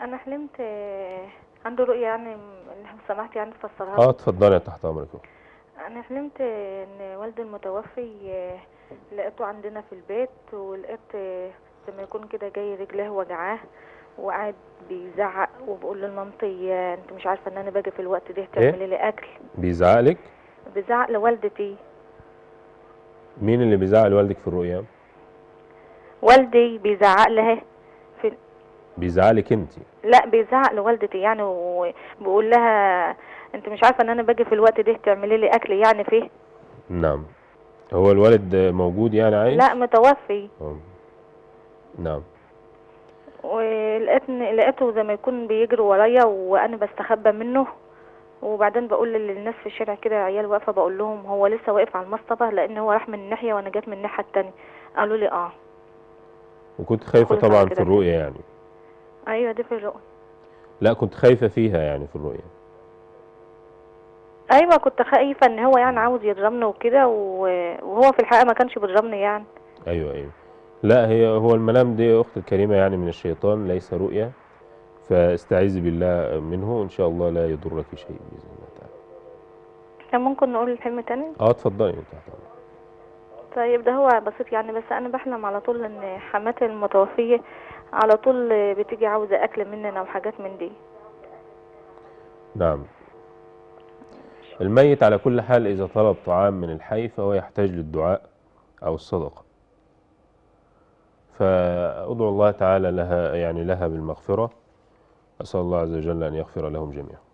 انا حلمت آه، عنده رؤية يعني م- لو سمحت يعني تفسرها اه لي. اتفضلي تحت امرك انا حلمت ان والدي المتوفي آه، لقيته عندنا في البيت ولقيت آه، زي ما يكون كده جاي رجليه وجعاه وقاعد بيزعق وبقول لمامتي آه، انت مش عارفه ان انا باجي في الوقت ده تعملي لي اكل بيزعق لك بيزعق لوالدتي مين اللي بيزعق لوالدك في الرؤيا والدي بيزعق لها في بيزعق لك انت لا بيزعق لوالدتي يعني وبيقول لها انت مش عارفه ان انا باجي في الوقت ده تعملي لي اكل يعني فيه نعم هو الوالد موجود يعني عايش لا متوفي آه. نعم ولقيتني لقيته زي ما يكون بيجري ورايا وانا بستخبى منه وبعدين بقول للناس في الشارع كده عيال واقفه بقول لهم هو لسه واقف على المصطبه لان هو راح من ناحيه وانا جت من الناحيه التانية قالوا لي اه وكنت خايفة كل سنة طبعا كده في الرؤيا يعني ايوه دي في الرؤيا لا كنت خايفة فيها يعني في الرؤيا ايوه كنت خايفه ان هو يعني عاوز يضربني وكده و- وهو في الحقيقه ما كانش بيضربني يعني ايوه ايوه لا هي هو المنام دي يا اختي الكريمة يعني من الشيطان ليس رؤيا فاستعيذي بالله منه ان شاء الله لا يضرك شيء باذن الله تعالى كان ممكن نقول الحلم تاني اه اتفضلي تحت امرك طيب ده هو بسيط يعني بس انا بحلم على طول ان حماتي المتوفيه على طول بتيجي عاوزه اكل مننا وحاجات من دي نعم الميت على كل حال إذا طلب طعام من الحي فهو يحتاج للدعاء أو الصدقة فأدعو الله تعالى لها يعني لها بالمغفرة أسأل الله عز وجل أن يغفر لهم جميعا